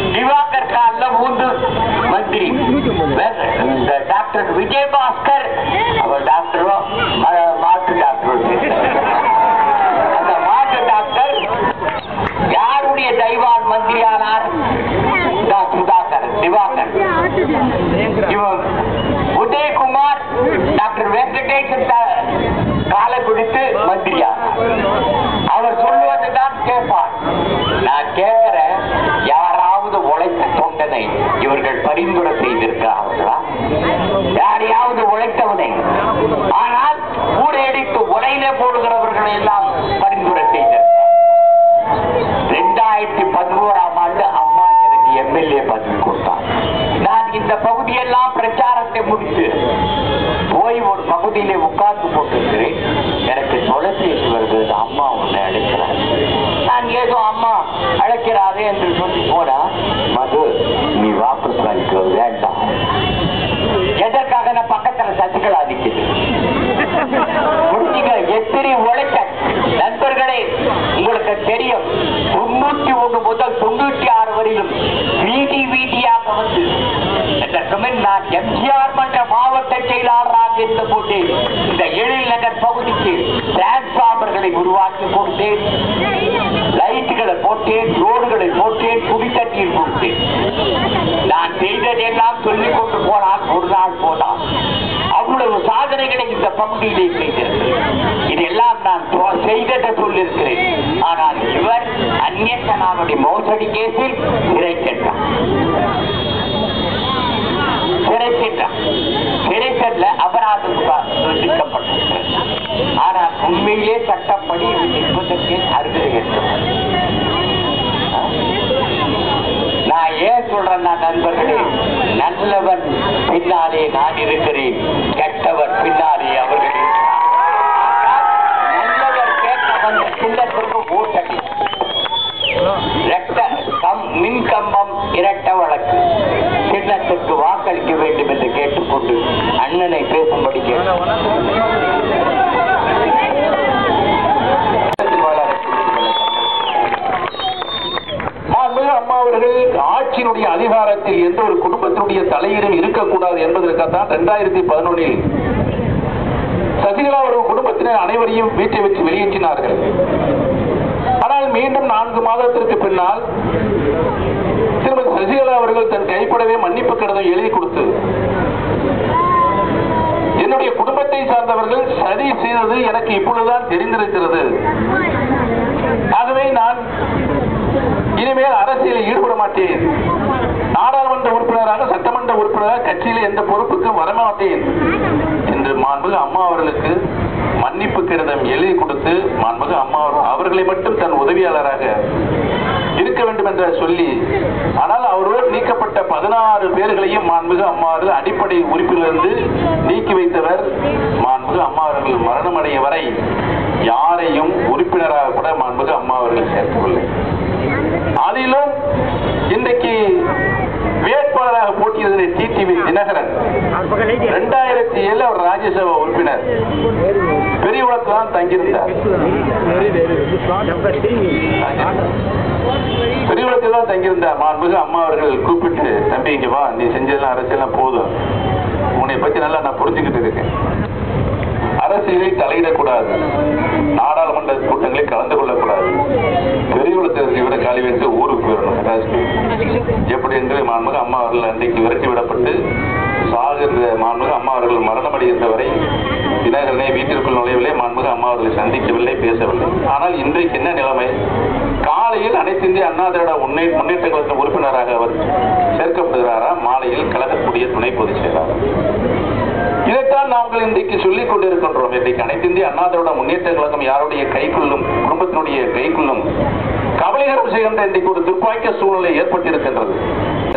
திவாகர் கால்ல ஊந்து மந்திரி வேற இந்த டாக்டர் விஜயபாஸ்கர் அவர் டாக்டரோ ம- மாட்டு டாக்டர் அந்த மாட்டு டாக்டர் யாருடைய தெய்வான் மந்திரியானார் டா- சுதாகர் திவாகர் இவன் உதயகுமார் டாக்டர் வெங்கடேசன் த- காலை பிடித்து மந்திரியா அவர் சொல்லுவதுதான் கேட்பார் நான் கேட்கிறேன் யாராவது உழைத்த தொண்டனை இவர்கள் பரிந்துரை செய்திருக்கிறார்களா யாரையாவது உழைத்தவனை ஆனால் ஊரடித்து உரையிலே போடுகிறவர்களை எல்லாம் பரிந்துரை செய்திருக்கிறார் ரெண்டாயிரத்தி பதினோராம் ஆண்டு அம்மா எனக்கு எம்எல்ஏ பதவி கொடுத்தார் நான் இந்த பகுதியெல்லாம் பிரச்சாரத்தை முடித்து போய் ஒரு பகுதியிலே உட்கார்ந்து போட்டிருக்கிறேன் எனக்கு தொலைபேசி வருகிறது அம்மா உன்னை அழைக்கிறார் நான் ஏதோ அம்மா அழைக்கிறாரே என்று சொல்லி போனா மது நீ வாபஸ் வாங்கிக்கோ வேண்டாம் எதற்காக நான் பக்கத்துல சசிகலா நிக்குது முடிஞ்சீங்க எத்திரி உழைக்க நண்பர்களே உங்களுக்கு தெரியும் தொண்ணூத்தி ஒண்ணு முதல் தொண்ணூத்தி ஆறு வரையிலும் வீதி வீதியாக வந்து இதற்கு முன் நான் எம்ஜிஆர் மன்ற மாவட்ட செயலாளராக இருந்த போது இந்த எழில் நகர் பகுதிக்கு டிரான்ஸ்பார்மர்களை உருவாக்கி கொடுத்தேன் லைட்டுகளை போட்டேன் ரோடுகளை போட்டேன் குடி தண்ணீர் கொடுத்தேன் நான் செய்ததெல்லாம் சொல்லிக் கொண்டு போனால் ஒரு நாள் போனால் அவ்வளவு சாதனைகளை இந்த பகுதியிலே செய்திருக்கிறேன் இதெல்லாம் நான் தொ- செய்ததை சொல்லியிருக்கிறேன் ஆனால் இவர் அந்நியத்தனாவுடைய மோசடி கேஸில் சிறை சென்றார் சிறை சென்றார் சிறை செல்ல அபராதம் விதிக்கப்பட்டிருக்கிறது ஆனால் உண்மையிலே சட்டப்படி இது நிற்பதற்கு அருகதை இருக்கிறது நான் ஏன் சொல்றேன்னா நண்பர்களே நல்லவன் பின்னாலே நான் இருக்கிறேன் கெட்டவர் பின்னாலே அவர்கள் இருக்கிறார். நல்லவர் கேட்க வந்த சின்னத்திற்கு ஓட்டடி இரட்ட கம் மின் கம்பம் இரட்ட வழக்கு சின்னத்திற்கு வாக்களிக்க வேண்டும் என்று கேட்டுக்கொண்டு அண்ணனை பேசும்படி கேட்டு மாண்புமிகு அம்மா அவர்கள் ஆட்சியினுடைய அதிகாரத்தில் எந்த ஒரு குடும்பத்தினுடைய தலையீடும் இருக்கக்கூடாது என்பதற்காகத்தான் இரண்டாயிரத்தி பதினொன்னில் சசிகலா அவர்கள் குடும்பத்தினர் அனைவரையும் வீட்டை விட்டு வெளியேற்றினார்கள் ஆனால் மீண்டும் நான்கு மாதத்திற்கு பின்னால் திருமதி சசிகலா அவர்கள் தன் கைப்படவே மன்னிப்பு கடிதம் எழுதி கொடுத்து என்னுடைய குடும்பத்தை சார்ந்தவர்கள் சதி செய்தது எனக்கு இப்பொழுதுதான் தெரிந்திருக்கிறது ஆகவே நான் இனிமேல் அரசியலில் ஈடுபட மாட்டேன் நாடாளுமன்ற உறுப்பினராக சட்டமன்ற உறுப்பினராக கட்சியில் எந்த பொறுப்புக்கும் வரமாட்டேன் என்று மாண்புமிகு அம்மா அவர்களுக்கு மன்னிப்பு கடிதம் எழுதி கொடுத்து மாண்புமிகு அம்மா அவர்- அவர்களை மட்டும் தன் உதவியாளராக இருக்க வேண்டும் என்று சொல்லி ஆனால் அவரோடு நீக்கப்பட்ட பதினாறு பேர்களையும் மாண்புமிகு அம்மா அவர்கள் அடிப்படை உறுப்பிலிருந்து நீக்கி வைத்தவர் மாண்புமிகு அம்மா அவர்கள் மரணமடைய வரை யாரையும் உறுப்பினராக கூட மாண்புமிகு அம்மா அவர்கள் சேர்க்கவில்லை அதிலும் இன்றைக்கு வேட்பாளராக போட்டியிடுகிற டிடிவி தினகரன் ரெண்டாயிரத்தி ஏழு அவர் ராஜ்யசபா உறுப்பினர் பெரியகுளத்தில் தான் தங்கியிருந்தார் பெரியகுளத்தில் தான் தங்கியிருந்தார் மாண்புமிகு அம்மா அவர்கள் கூப்பிட்டு தம்பி இங்க வா நீ செஞ்சதெல்லாம் அரசியல்லாம் போதும் உன்னை பத்தி நல்லா நான் புரிஞ்சுக்கிட்டு இருக்கேன் அரசியலில் தலையிடக்கூடாது நாடாளுமன்ற கூட்டங்களில் கலந்து கொள்ளக்கூடாது பெரியகுளத்தில் இவரை காலி வைத்து ஊருக்கு போயிடணும் மெட்ராஸ்க்கு. எப்படி என்று மாண்புமிகு அம்மா அவர்கள் அன்றைக்கு விரட்டி விடப்பட்டு சாகின்ற மாண்புமிகு அம்மா அவர்கள் மரணமடைகின்ற வரை தினகரனை வீட்டிற்குள் நுழையவில்லை மாண்புமிகு அம்மா அவர்களை சந்திக்கவில்லை பேசவில்லை ஆனால் இன்றைக்கு என்ன நிலைமை காலையில் அனைத்து இந்திய அண்ணா திராவிட முன்னே முன்னேற்ற கழகத்தின் உறுப்பினராக அவர் சேர்க்கப்படுகிறாரா மாலையில் கழகக்கூடிய துணை பொதுச் செயலாளர் இதைத்தான் நாங்கள் இன்றைக்கு சொல்லிக் கொண்டிருக்கின்றோம் இன்றைக்கு அனைத்து இந்திய அண்ணா திராவிட முன்னேற்ற கழகம் யாருடைய கைக்குள்ளும் குடும்பத்தினுடைய கைக்குள்ளும் கவலைகரம் செய்கின்ற இன்றைக்கு ஒரு துப்பாக்கிய சூழ்நிலை ஏற்பட்டிருக்கின்றது